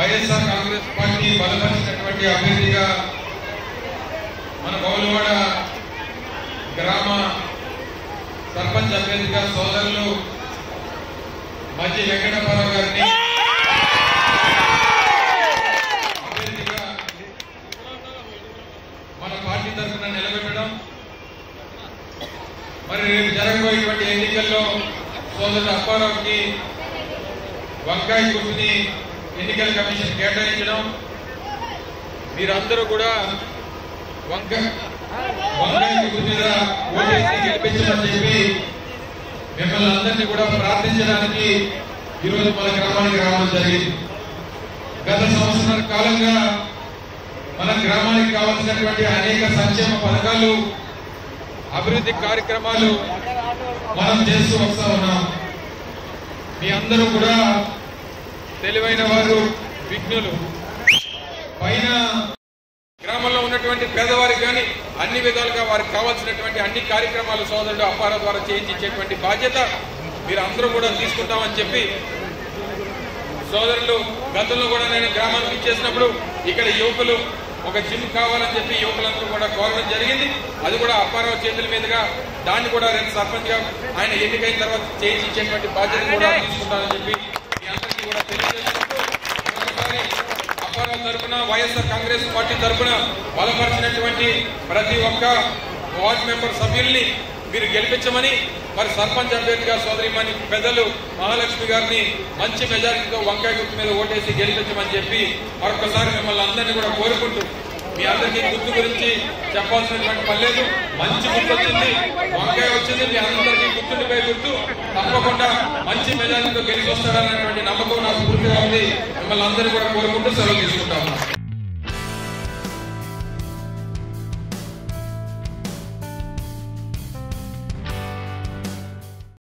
YSR Congress party బలపరిచినటువంటి అభ్యర్థిగా మన బౌలవాడ గ్రామ సర్పంచ్ అభ్యర్థిగా సోదరులు మధ్య వెంకటప్పారావు గారిని అభ్యర్థిగా మన పార్టీ తరఫున నిలబెట్టడం మరి రేపు జరగబోయేటువంటి ఎన్నికల్లో సోదరుడు అప్పారావుకి వంకాయ గుర్తుని ఎన్నికల కమిషన్ కేటాయించడం మీరందరూ కూడా వంక వంకాయ గుర్తు మీద ఓటేసి గెలిపించమని చెప్పి మిమ్మల్ని అందరినీ కూడా ప్రార్థించడానికి ఈరోజు మన గ్రామానికి రావడం జరిగింది గత సంవత్సరాల కాలంగా మన గ్రామానికి కావాల్సినటువంటి అనేక సంక్షేమ పథకాలు అభివృద్ధి కార్యక్రమాలు మనం చేస్తూ వస్తా ఉన్నాం మీ అందరూ కూడా తెలివైన వారు విఘ్నులు పైన గ్రామంలో ఉన్నటువంటి పేదవారికి కానీ అన్ని విధాలుగా వారికి కావాల్సినటువంటి అన్ని కార్యక్రమాలు సోదరుడు అప్పార ద్వారా చేయించేటువంటి బాధ్యత మీరు అందరూ కూడా తీసుకుంటామని చెప్పి సోదరులు గతంలో కూడా నేను గ్రామానికి ఇచ్చేసినప్పుడు ఇక్కడ యువకులు ఒక జిమ్ కావాలని చెప్పి యువకులందరూ కూడా కోరడం జరిగింది అది కూడా అప్పారావు చేతుల మీదుగా దాన్ని కూడా రేపు సర్పంచ్ గా ఆయన ఎన్నికైన తర్వాత చేయించి ఇచ్చేటువంటి బాధ్యత కూడా తీసుకుంటానని చెప్పి మీ అందరికీ కూడా తెలియజేసుకుంటూ మరొకసారి అప్పారావు తరఫున వైఎస్ఆర్ కాంగ్రెస్ పార్టీ తరఫున బలపరిచినటువంటి ప్రతి ఒక్క వార్డు మెంబర్ సభ్యుల్ని మీరు గెలిపించమని మరి సర్పంచ్ అభ్యర్థిగా సోదరిమణి పెద్దలు మహాలక్ష్మి గారిని మంచి మెజారిటీతో వంకాయ గుర్తు మీద ఓటేసి గెలిపించమని చెప్పి మరొకసారి మిమ్మల్ని అందరినీ కూడా కోరుకుంటూ మీ అందరికీ గుర్తు గురించి చెప్పాల్సినటువంటి పని లేదు మంచి గుర్తు వచ్చింది వంకాయ వచ్చింది మీ అందరికీ గుర్తుండిపోయే గుర్తు తప్పకుండా మంచి మెజారిటీతో గెలిచి వస్తాడన్నటువంటి నమ్మకం నాకు పూర్తిగా ఉంది మిమ్మల్ని అందరినీ కూడా కోరుకుంటూ సెలవు తీసుకుంటాము